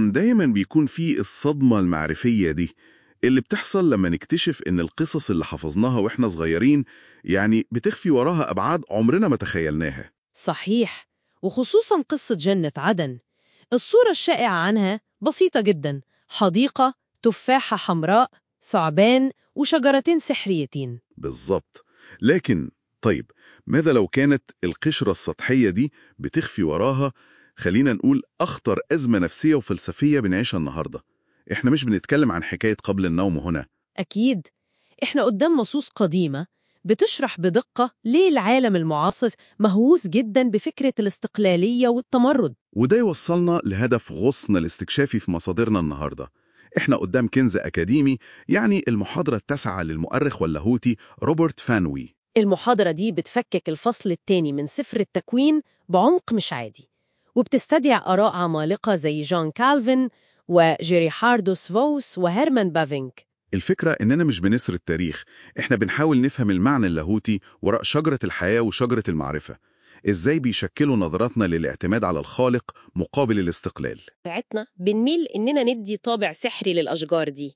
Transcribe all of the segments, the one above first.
كان دايما بيكون في الصدمة المعرفية دي اللي بتحصل لما نكتشف إن القصص اللي حفظناها وإحنا صغيرين يعني بتخفي وراها أبعاد عمرنا ما تخيلناها صحيح وخصوصا قصة جنة عدن الصورة الشائعة عنها بسيطة جدا حديقة تفاحة حمراء ثعبان وشجرتين سحريتين بالظبط لكن طيب ماذا لو كانت القشرة السطحية دي بتخفي وراها خلينا نقول أخطر أزمة نفسية وفلسفية بنعيشها النهاردة إحنا مش بنتكلم عن حكاية قبل النوم هنا أكيد إحنا قدام نصوص قديمة بتشرح بدقة ليه العالم المعاصر مهووس جدا بفكرة الاستقلالية والتمرد وده يوصلنا لهدف غصن الاستكشافي في مصادرنا النهاردة إحنا قدام كنز أكاديمي يعني المحاضرة التاسعة للمؤرخ واللاهوتي روبرت فانوي المحاضرة دي بتفكك الفصل الثاني من سفر التكوين بعمق مش عادي وبتستدعي آراء عمالقة زي جون كالفن وجيريحاردوس فوس وهيرمان بافينك الفكرة إننا مش بنسر التاريخ إحنا بنحاول نفهم المعنى اللاهوتي وراء شجرة الحياة وشجرة المعرفة إزاي بيشكلوا نظراتنا للاعتماد على الخالق مقابل الاستقلال بتاعتنا بنميل إننا ندي طابع سحري للأشجار دي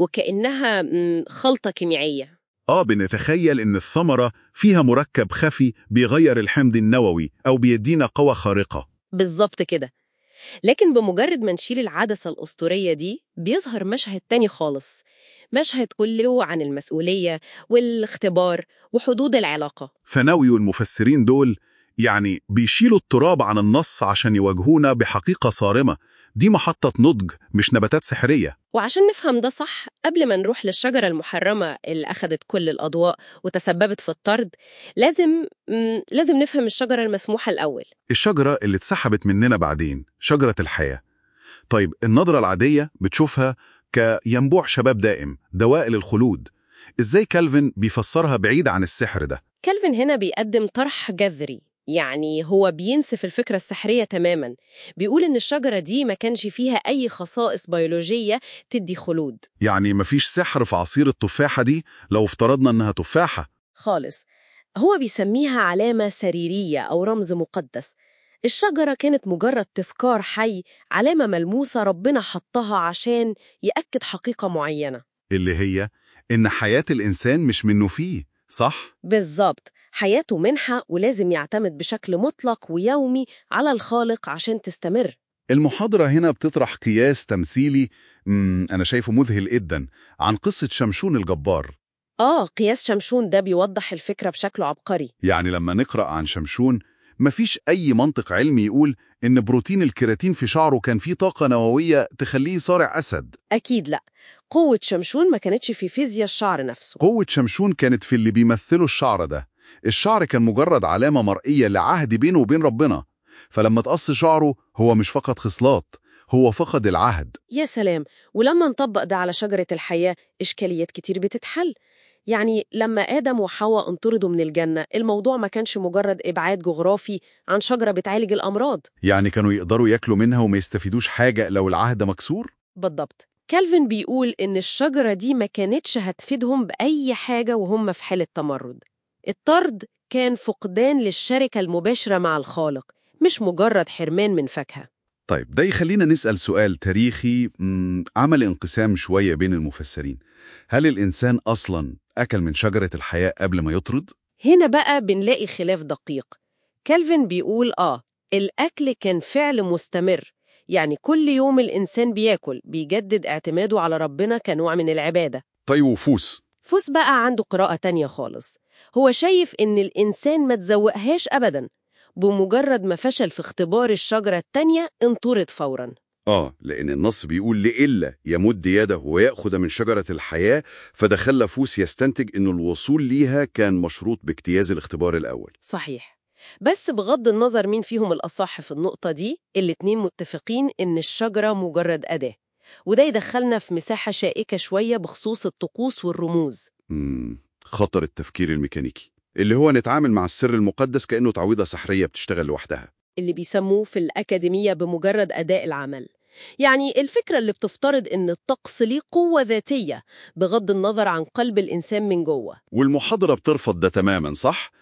وكأنها مم، خلطة كيميائية آه بنتخيل إن الثمرة فيها مركب خفي بيغير الحمض النووي أو بيدينا قوة خارقة بالظبط كده لكن بمجرد ما نشيل العدسة الأسطورية دي بيظهر مشهد تاني خالص مشهد كله عن المسؤولية والاختبار وحدود العلاقة فناوي والمفسرين دول يعني بيشيلوا التراب عن النص عشان يواجهونا بحقيقة صارمة دي محطة نضج مش نباتات سحرية وعشان نفهم ده صح قبل ما نروح للشجرة المحرمة اللي أخدت كل الأضواء وتسببت في الطرد لازم مم، لازم نفهم الشجرة المسموحة الأول الشجرة اللي اتسحبت مننا بعدين شجرة الحياة طيب النظرة العادية بتشوفها كينبوع شباب دائم دواء للخلود ازاي كالفن بيفسرها بعيد عن السحر ده كالفن هنا بيقدم طرح جذري يعني هو بينسف الفكرة السحرية تماما بيقول إن الشجرة دي ما كانش فيها أي خصائص بيولوجية تدي خلود يعني مفيش سحر في عصير التفاحة دي لو افترضنا انها تفاحة خالص هو بيسميها علامة سريرية أو رمز مقدس الشجرة كانت مجرد تذكار حي علامة ملموسة ربنا حطها عشان يأكد حقيقة معينة اللي هي ان حياة الانسان مش منه فيه صح؟ بالظبط حياته منحة ولازم يعتمد بشكل مطلق ويومي على الخالق عشان تستمر المحاضرة هنا بتطرح قياس تمثيلي مم أنا شايفه مذهل جدا عن قصة شمشون الجبار آه قياس شمشون ده بيوضح الفكرة بشكل عبقري يعني لما نقرأ عن شمشون مفيش أي منطق علمي يقول إن بروتين الكيراتين في شعره كان فيه طاقة نووية تخليه صارع أسد أكيد لأ قوة شمشون ما كانتش في فيزياء الشعر نفسه قوة شمشون كانت في اللي بيمثلوا الشعر ده الشعر كان مجرد علامة مرئية لعهد بينه وبين ربنا فلما تقص شعره هو مش فقط خصلات هو فقد العهد يا سلام ولما نطبق ده على شجرة الحياة إشكاليات كتير بتتحل يعني لما آدم وحواء انطردوا من الجنة الموضوع ما كانش مجرد إبعاد جغرافي عن شجرة بتعالج الأمراض يعني كانوا يقدروا ياكلوا منها وما يستفيدوش حاجة لو العهد مكسور بالضبط كالفن بيقول إن الشجرة دي ما كانتش هتفيدهم بأي حاجة وهم في حالة تمرد الطرد كان فقدان للشركة المباشرة مع الخالق مش مجرد حرمان من فاكهة طيب ده يخلينا نسأل سؤال تاريخي مم، عمل انقسام شوية بين المفسرين هل الإنسان أصلا أكل من شجرة الحياة قبل ما يطرد؟ هنا بقى بنلاقي خلاف دقيق كالفن بيقول آه الأكل كان فعل مستمر يعني كل يوم الإنسان بياكل بيجدد اعتماده على ربنا كنوع من العبادة طيب وفوس فوس بقى عنده قراءة تانية خالص هو شايف إن الإنسان ما تزوقهاش أبداً بمجرد ما فشل في اختبار الشجرة التانية انطرد فوراً آه لأن النص بيقول لإلا يمد يده ويأخذ من شجرة الحياة فده خلى فوس يستنتج إنه الوصول ليها كان مشروط باجتياز الاختبار الأول صحيح بس بغض النظر مين فيهم الأصح في النقطة دي الاتنين متفقين إن الشجرة مجرد أداة وده يدخلنا في مساحة شائكة شوية بخصوص الطقوس والرموز مم. خطر التفكير الميكانيكي اللي هو نتعامل مع السر المقدس كأنه تعويضة سحرية بتشتغل لوحدها اللي بيسموه في الأكاديمية بمجرد أداء العمل يعني الفكرة اللي بتفترض إن الطقس ليه قوة ذاتية بغض النظر عن قلب الإنسان من جوه والمحاضرة بترفض ده تماما صح؟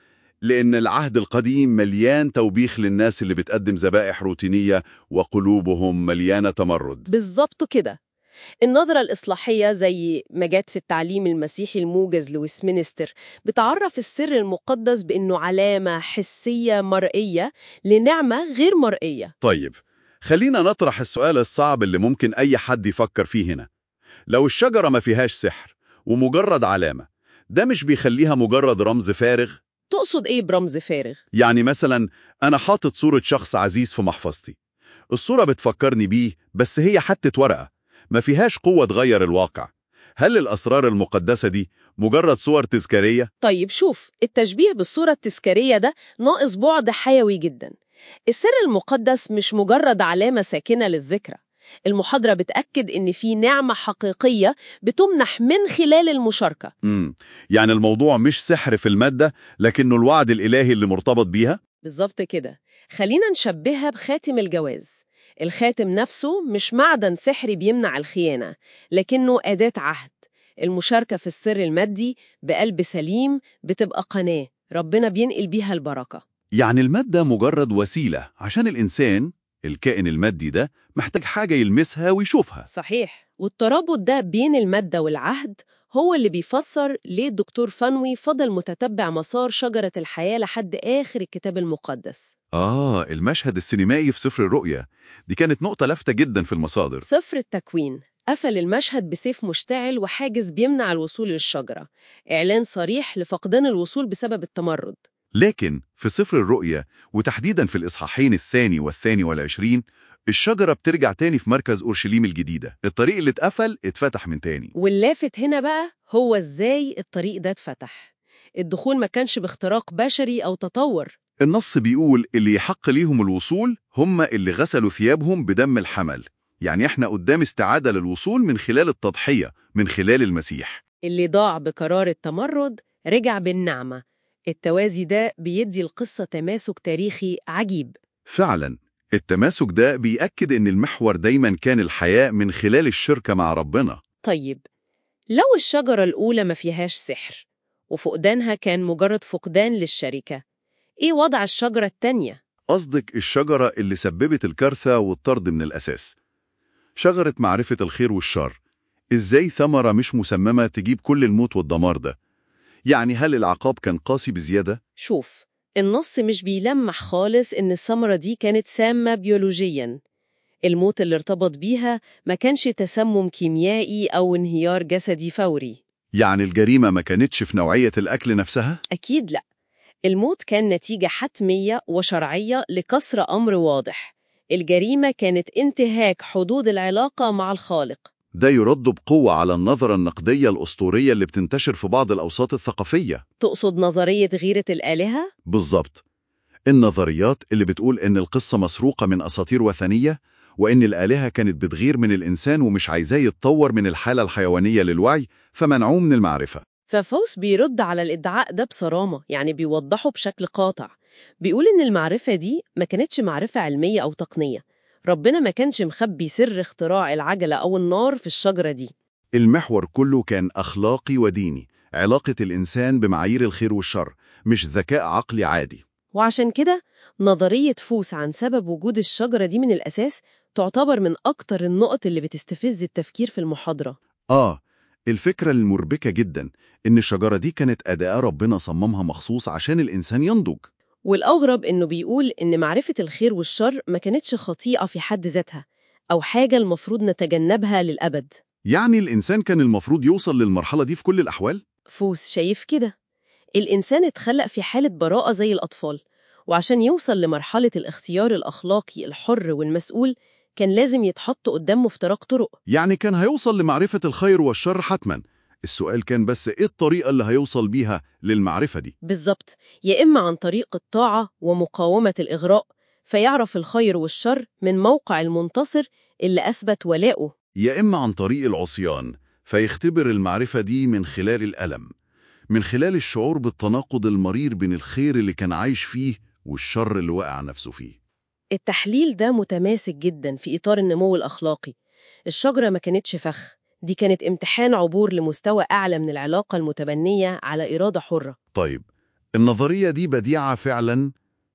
لأن العهد القديم مليان توبيخ للناس اللي بتقدم ذبائح روتينية وقلوبهم مليانة تمرد بالظبط كده النظرة الإصلاحية زي ما جات في التعليم المسيحي الموجز لويسمينستر بتعرف السر المقدس بأنه علامة حسية مرئية لنعمة غير مرئية طيب خلينا نطرح السؤال الصعب اللي ممكن أي حد يفكر فيه هنا لو الشجرة ما فيهاش سحر ومجرد علامة ده مش بيخليها مجرد رمز فارغ تقصد إيه برمز فارغ؟ يعني مثلا أنا حاطط صورة شخص عزيز في محفظتي الصورة بتفكرني بيه بس هي حتة ورقة ما فيهاش قوة تغير الواقع هل الأسرار المقدسة دي مجرد صور تذكارية؟ طيب شوف التشبيه بالصورة التذكارية ده ناقص بعد حيوي جدا السر المقدس مش مجرد علامة ساكنة للذكرى المحاضرة بتأكد إن في نعمة حقيقية بتمنح من خلال المشاركة مم. يعني الموضوع مش سحر في المادة لكنه الوعد الإلهي اللي مرتبط بيها؟ بالظبط كده خلينا نشبهها بخاتم الجواز الخاتم نفسه مش معدن سحري بيمنع الخيانة لكنه أداة عهد المشاركة في السر المادي بقلب سليم بتبقى قناة ربنا بينقل بيها البركة يعني المادة مجرد وسيلة عشان الإنسان الكائن المادي ده محتاج حاجة يلمسها ويشوفها صحيح والترابط ده بين المادة والعهد هو اللي بيفسر ليه الدكتور فنوي فضل متتبع مسار شجرة الحياة لحد آخر الكتاب المقدس آه المشهد السينمائي في سفر الرؤيا دي كانت نقطة لافتة جدا في المصادر سفر التكوين قفل المشهد بسيف مشتعل وحاجز بيمنع الوصول للشجرة إعلان صريح لفقدان الوصول بسبب التمرد لكن في سفر الرؤيا وتحديدا في الإصحاحين الثاني والثاني والعشرين الشجرة بترجع تاني في مركز أورشليم الجديدة الطريق اللي اتقفل اتفتح من تاني واللافت هنا بقى هو إزاي الطريق ده اتفتح الدخول ما كانش باختراق بشري أو تطور النص بيقول اللي يحق ليهم الوصول هم اللي غسلوا ثيابهم بدم الحمل يعني احنا قدام استعادة للوصول من خلال التضحية من خلال المسيح اللي ضاع بقرار التمرد رجع بالنعمة التوازي ده بيدي القصة تماسك تاريخي عجيب فعلا التماسك ده بيأكد إن المحور دايما كان الحياة من خلال الشركة مع ربنا طيب لو الشجرة الأولى ما فيهاش سحر وفقدانها كان مجرد فقدان للشركة إيه وضع الشجرة التانية؟ قصدك الشجرة اللي سببت الكارثة والطرد من الأساس شجرة معرفة الخير والشر إزاي ثمرة مش مسممة تجيب كل الموت والدمار ده يعني هل العقاب كان قاسي بزيادة؟ شوف النص مش بيلمح خالص إن الثمرة دي كانت سامة بيولوجياً الموت اللي ارتبط بيها ما كانش تسمم كيميائي أو انهيار جسدي فوري يعني الجريمة ما كانتش في نوعية الأكل نفسها؟ أكيد لأ الموت كان نتيجة حتمية وشرعية لكسر أمر واضح الجريمة كانت انتهاك حدود العلاقة مع الخالق ده يرد بقوة على النظرة النقدية الأسطورية اللي بتنتشر في بعض الأوساط الثقافية تقصد نظرية غيرة الآلهة؟ بالظبط النظريات اللي بتقول إن القصة مسروقة من أساطير وثنية وإن الآلهة كانت بتغير من الإنسان ومش عايزاه يتطور من الحالة الحيوانية للوعي فمنعوه من المعرفة ففوس بيرد على الادعاء ده بصرامة يعني بيوضحه بشكل قاطع بيقول إن المعرفة دي ما كانتش معرفة علمية أو تقنية ربنا ما كانش مخبي سر اختراع العجلة أو النار في الشجرة دي المحور كله كان أخلاقي وديني علاقة الإنسان بمعايير الخير والشر مش ذكاء عقلي عادي وعشان كده نظرية فوس عن سبب وجود الشجرة دي من الأساس تعتبر من أكتر النقط اللي بتستفز التفكير في المحاضرة آه الفكرة المربكة جدا إن الشجرة دي كانت أداة ربنا صممها مخصوص عشان الإنسان ينضج والأغرب إنه بيقول إن معرفة الخير والشر ما كانتش خطيئة في حد ذاتها أو حاجة المفروض نتجنبها للأبد يعني الإنسان كان المفروض يوصل للمرحلة دي في كل الأحوال؟ فوس شايف كده الإنسان اتخلق في حالة براءة زي الأطفال وعشان يوصل لمرحلة الاختيار الأخلاقي الحر والمسؤول كان لازم يتحط قدام مفترق طرق يعني كان هيوصل لمعرفة الخير والشر حتما السؤال كان بس إيه الطريقة اللي هيوصل بيها للمعرفة دي؟ بالظبط يا إما عن طريق الطاعة ومقاومة الإغراء فيعرف الخير والشر من موقع المنتصر اللي أثبت ولاؤه يا إما عن طريق العصيان فيختبر المعرفة دي من خلال الألم من خلال الشعور بالتناقض المرير بين الخير اللي كان عايش فيه والشر اللي وقع نفسه فيه التحليل ده متماسك جدا في إطار النمو الأخلاقي الشجرة ما كانتش فخ دي كانت امتحان عبور لمستوى أعلى من العلاقة المتبنية على إرادة حرة طيب النظرية دي بديعة فعلا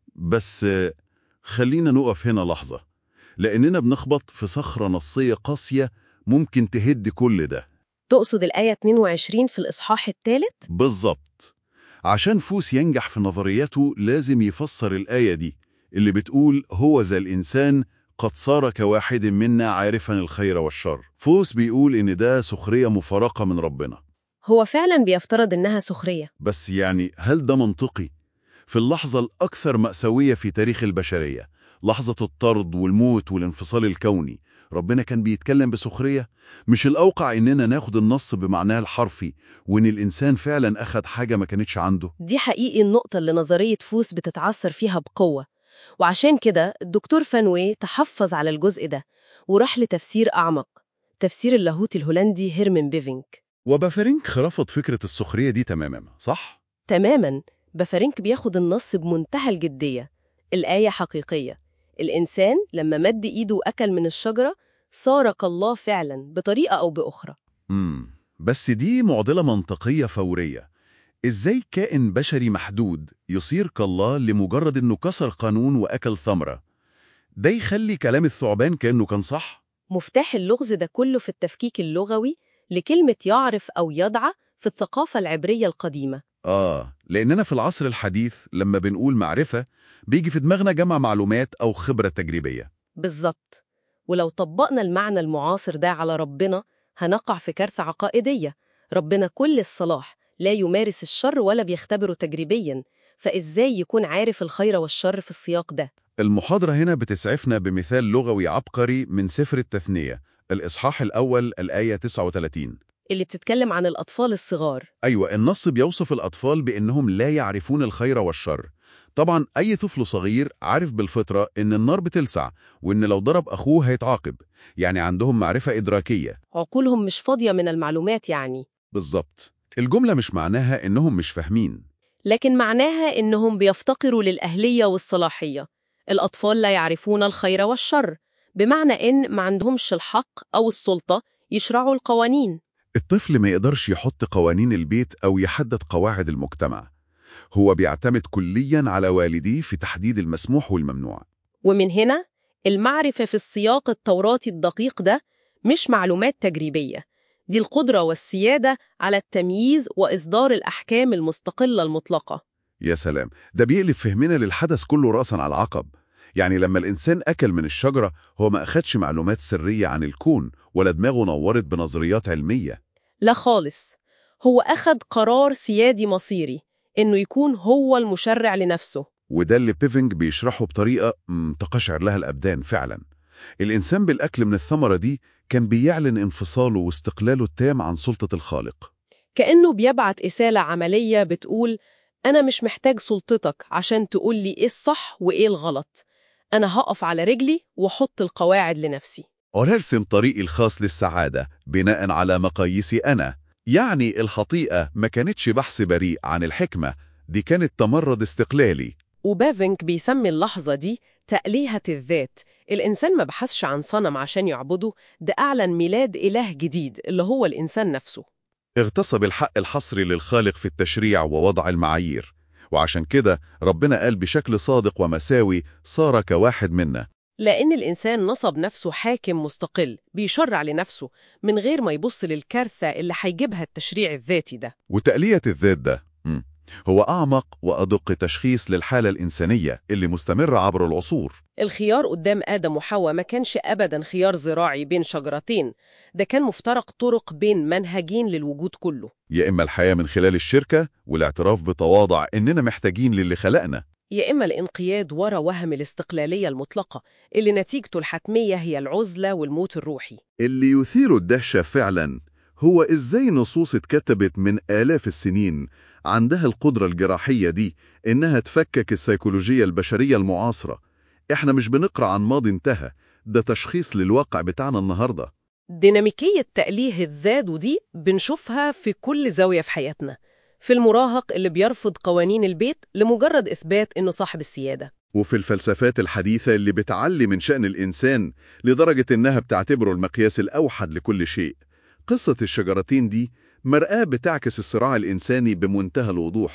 بس آه، خلينا نقف هنا لحظة لأننا بنخبط في صخرة نصية قاسية ممكن تهد كل ده تقصد الآية 22 في الإصحاح الثالث؟ بالظبط عشان فوس ينجح في نظريته لازم يفسر الآية دي اللي بتقول هو ذا الإنسان قد صار كواحد منا عارفا الخير والشر فوس بيقول إن ده سخرية مفارقة من ربنا هو فعلا بيفترض إنها سخرية بس يعني هل ده منطقي؟ في اللحظة الأكثر مأساوية في تاريخ البشرية لحظة الطرد والموت والانفصال الكوني ربنا كان بيتكلم بسخرية مش الأوقع إننا ناخد النص بمعناه الحرفي وإن الإنسان فعلا أخد حاجة ما كانتش عنده دي حقيقي النقطة اللي نظرية فوس بتتعثر فيها بقوة وعشان كده الدكتور فانوي تحفظ على الجزء ده وراح لتفسير أعمق تفسير اللاهوت الهولندي هيرمن بيفينك وبافرينك رفض فكرة السخرية دي تماما صح؟ تماما بفرنك بياخد النص بمنتهى الجدية الآية حقيقية الإنسان لما مد إيده وأكل من الشجرة صار كالله فعلا بطريقة أو بأخرى مم. بس دي معضلة منطقية فورية إزاي كائن بشري محدود يصير كالله لمجرد إنه كسر قانون وأكل ثمرة ده يخلي كلام الثعبان كأنه كان صح؟ مفتاح اللغز ده كله في التفكيك اللغوي لكلمة يعرف أو يدعى في الثقافة العبرية القديمة آه لأننا في العصر الحديث لما بنقول معرفة بيجي في دماغنا جمع معلومات أو خبرة تجريبية بالظبط ولو طبقنا المعنى المعاصر ده على ربنا هنقع في كارثة عقائدية ربنا كل الصلاح لا يمارس الشر ولا بيختبره تجريبيا فإزاي يكون عارف الخير والشر في السياق ده؟ المحاضرة هنا بتسعفنا بمثال لغوي عبقري من سفر التثنية الإصحاح الأول الآية 39 اللي بتتكلم عن الأطفال الصغار أيوة النص بيوصف الأطفال بأنهم لا يعرفون الخير والشر طبعا أي طفل صغير عارف بالفطرة إن النار بتلسع وإن لو ضرب أخوه هيتعاقب يعني عندهم معرفة إدراكية عقولهم مش فاضية من المعلومات يعني بالظبط الجملة مش معناها إنهم مش فاهمين لكن معناها إنهم بيفتقروا للأهلية والصلاحية الأطفال لا يعرفون الخير والشر بمعنى إن ما عندهمش الحق أو السلطة يشرعوا القوانين الطفل ما يقدرش يحط قوانين البيت أو يحدد قواعد المجتمع هو بيعتمد كليا على والديه في تحديد المسموح والممنوع ومن هنا المعرفة في السياق التوراتي الدقيق ده مش معلومات تجريبية دي القدرة والسيادة على التمييز وإصدار الأحكام المستقلة المطلقة يا سلام ده بيقلب فهمنا للحدث كله رأسا على العقب يعني لما الإنسان أكل من الشجرة هو ما أخدش معلومات سرية عن الكون ولا دماغه نورت بنظريات علمية لا خالص هو أخد قرار سيادي مصيري إنه يكون هو المشرع لنفسه وده اللي بيفنج بيشرحه بطريقة مم، تقشعر لها الأبدان فعلا الإنسان بالأكل من الثمرة دي كان بيعلن انفصاله واستقلاله التام عن سلطة الخالق كأنه بيبعت إسالة عملية بتقول أنا مش محتاج سلطتك عشان تقول لي إيه الصح وإيه الغلط أنا هقف على رجلي وحط القواعد لنفسي أرسم طريقي الخاص للسعادة بناء على مقاييسي أنا يعني الخطيئة ما كانتش بحث بريء عن الحكمة دي كانت تمرد استقلالي وبافنك بيسمي اللحظة دي تأليهة الذات الإنسان ما بحثش عن صنم عشان يعبده ده أعلن ميلاد إله جديد اللي هو الإنسان نفسه اغتصب الحق الحصري للخالق في التشريع ووضع المعايير وعشان كده ربنا قال بشكل صادق ومساوي صار كواحد منا لأن الإنسان نصب نفسه حاكم مستقل بيشرع لنفسه من غير ما يبص للكارثة اللي هيجيبها التشريع الذاتي ده وتألية الذات ده مم. هو أعمق وأدق تشخيص للحالة الإنسانية اللي مستمرة عبر العصور الخيار قدام آدم وحواء ما كانش أبدا خيار زراعي بين شجرتين ده كان مفترق طرق بين منهجين للوجود كله يا إما الحياة من خلال الشركة والاعتراف بتواضع إننا محتاجين للي خلقنا يا إما الانقياد ورا وهم الاستقلالية المطلقة اللي نتيجته الحتمية هي العزلة والموت الروحي اللي يثير الدهشة فعلا هو إزاي نصوص اتكتبت من آلاف السنين عندها القدرة الجراحية دي إنها تفكك السيكولوجية البشرية المعاصرة إحنا مش بنقرأ عن ماضي انتهى ده تشخيص للواقع بتاعنا النهاردة ديناميكية تأليه الذات ودي بنشوفها في كل زاوية في حياتنا في المراهق اللي بيرفض قوانين البيت لمجرد إثبات إنه صاحب السيادة وفي الفلسفات الحديثة اللي بتعلي من شأن الإنسان لدرجة إنها بتعتبره المقياس الأوحد لكل شيء قصة الشجرتين دي مرآة بتعكس الصراع الإنساني بمنتهى الوضوح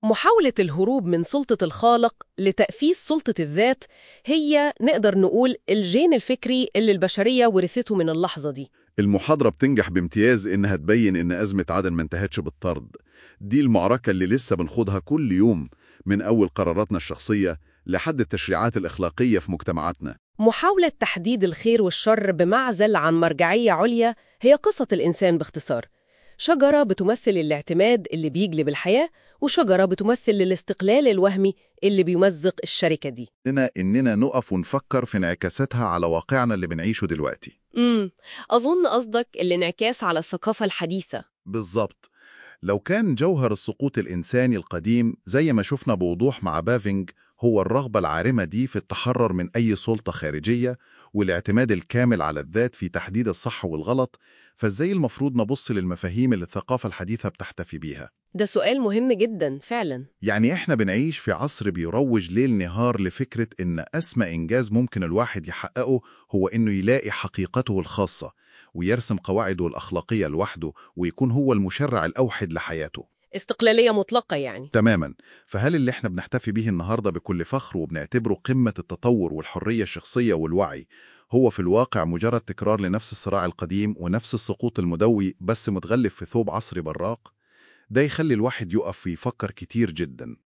محاولة الهروب من سلطة الخالق لتأفيس سلطة الذات هي نقدر نقول الجين الفكري اللي البشرية ورثته من اللحظة دي المحاضرة بتنجح بامتياز إنها تبين إن أزمة عدن ما انتهتش بالطرد دي المعركة اللي لسه بنخوضها كل يوم من أول قراراتنا الشخصية لحد التشريعات الأخلاقية في مجتمعاتنا محاولة تحديد الخير والشر بمعزل عن مرجعية عليا هي قصة الإنسان باختصار شجرة بتمثل الاعتماد اللي بيجلب الحياة وشجرة بتمثل الاستقلال الوهمي اللي بيمزق الشركة دي إننا إننا نقف ونفكر في انعكاساتها على واقعنا اللي بنعيشه دلوقتي امم أظن قصدك الانعكاس على الثقافة الحديثة بالظبط لو كان جوهر السقوط الإنساني القديم زي ما شفنا بوضوح مع بافينج هو الرغبة العارمة دي في التحرر من أي سلطة خارجية والاعتماد الكامل على الذات في تحديد الصح والغلط فازاي المفروض نبص للمفاهيم اللي الثقافة الحديثة بتحتفي بيها ده سؤال مهم جدا فعلا يعني إحنا بنعيش في عصر بيروج ليل نهار لفكرة إن أسمى إنجاز ممكن الواحد يحققه هو إنه يلاقي حقيقته الخاصة ويرسم قواعده الأخلاقية لوحده ويكون هو المشرع الأوحد لحياته استقلالية مطلقة يعني تماما فهل اللي احنا بنحتفي به النهاردة بكل فخر وبنعتبره قمة التطور والحرية الشخصية والوعي هو في الواقع مجرد تكرار لنفس الصراع القديم ونفس السقوط المدوي بس متغلف في ثوب عصري براق ده يخلي الواحد يقف ويفكر كتير جدا